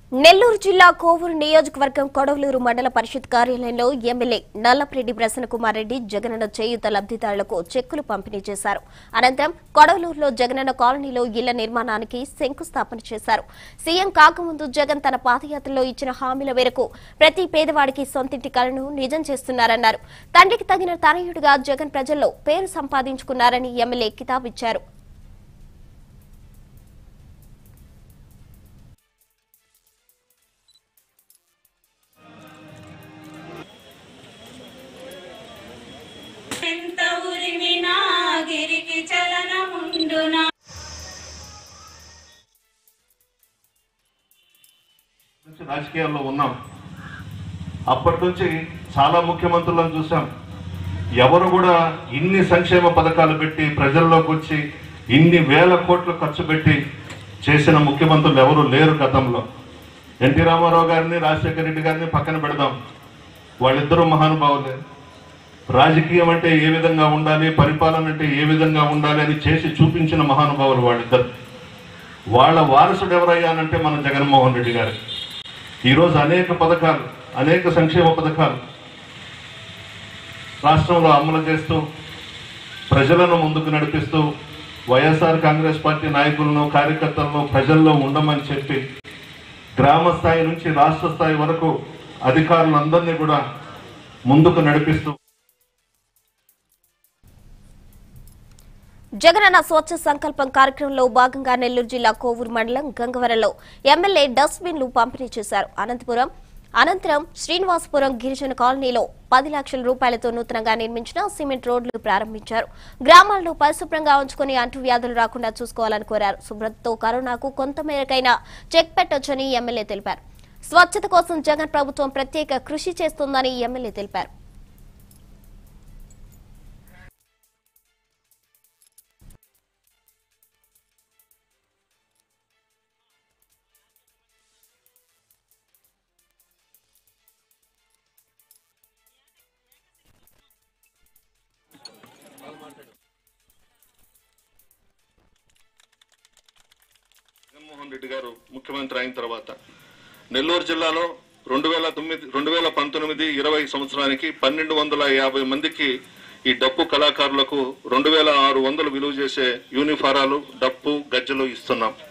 నెల్లూరు జిల్లా కోవూరు నియోజకవర్గం కొడవలూరు మండల పరిషత్ కార్యాలయంలో ఎమ్మెల్యే నల్లప్రెడ్డి ప్రసన్నకుమార్ రెడ్డి జగనన్న చేయూత లబ్ధిదారులకు చెక్కులు పంపిణీ చేశారు అనంతరం కొడవలూరులో జగనన్న కాలనీలో ఇళ్ల నిర్మాణానికి శంకుస్థాపన చేశారు సీఎం కాకముందు జగన్ తన పాదయాత్రలో ఇచ్చిన హామీల మేరకు ప్రతి పేదవాడికి సొంతింటి కలను నిజం చేస్తున్నారన్నారు తండ్రికి తగిన తనయుడిగా జగన్ ప్రజల్లో పేరు సంపాదించుకున్నారని ఎమ్మెల్యే కితాబిచ్చారు ఎంత ఉరిమినా గిరికి చలనముండునా నుంచి రాజకీయాల్లో ఉన్నాం అప్పటి నుంచి చాలా ముఖ్యమంత్రులను చూసాం ఎవరు కూడా ఇన్ని సంక్షేమ పథకాలు పెట్టి ప్రజల్లోకి వచ్చి ఇన్ని వేల కోట్లు ఖర్చు పెట్టి చేసిన ముఖ్యమంత్రులు ఎవరు లేరు గతంలో ఎన్టీ రామారావు గారిని రాజశేఖర రెడ్డి గారిని పక్కన పెడదాం వాళ్ళిద్దరూ మహానుభావులే రాజకీయం అంటే ఏ విధంగా ఉండాలి పరిపాలన అంటే ఏ విధంగా ఉండాలి అని చేసి చూపించిన మహానుభావులు వాళ్ళిద్దరు వాళ్ళ వారసుడు ఎవరయ్యానంటే మన జగన్మోహన్ రెడ్డి గారు ఈరోజు అనేక పథకాలు అనేక సంక్షేమ పథకాలు రాష్ట్రంలో అమలు చేస్తూ ప్రజలను ముందుకు నడిపిస్తూ వైఎస్ఆర్ కాంగ్రెస్ పార్టీ నాయకులను కార్యకర్తలను ప్రజల్లో ఉండమని చెప్పి గ్రామ స్థాయి నుంచి రాష్ట్ర స్థాయి వరకు అధికారులందరినీ కూడా ముందుకు నడిపిస్తూ జగనన్న స్వచ్ఛ సంకల్పం కార్యక్రమంలో భాగంగా నెల్లూరు జిల్లా కోవూరు మండలం గంగవరంలో ఎమ్మెల్యే డస్ట్బిన్లు పంపిణీ చేశారు అనంతపురం అనంతరం శ్రీనివాసపురం గిరిజన కాలనీలో పది లక్షల రూపాయలతో నూతనంగా నిర్మించిన సిమెంట్ రోడ్లు ప్రారంభించారు గ్రామాల్లో పరిశుభ్రంగా ఉంచుకుని అంటువ్యాధులు రాకుండా చూసుకోవాలని కోరారు శుభ్రతతో కరోనాకు కొంత మేరకైనా చెక్ పెట్టొచ్చని ఎమ్మెల్యే తెలిపారు స్వచ్ఛత కోసం జగన్ ప్రభుత్వం ప్రత్యేక కృషి చేస్తోందని ఎమ్మెల్యే తెలిపారు జగన్మోహన్ రెడ్డి గారు ముఖ్యమంత్రి అయిన తర్వాత నెల్లూరు జిల్లాలో రెండు వేల తొమ్మిది రెండు వేల పంతొమ్మిది ఇరవై సంవత్సరానికి పన్నెండు వందల యాభై మందికి ఈ డప్పు కళాకారులకు రెండు వేల ఆరు వందలు విలువ చేసే యూనిఫారాలు డప్పు గజ్జలు ఇస్తున్నాం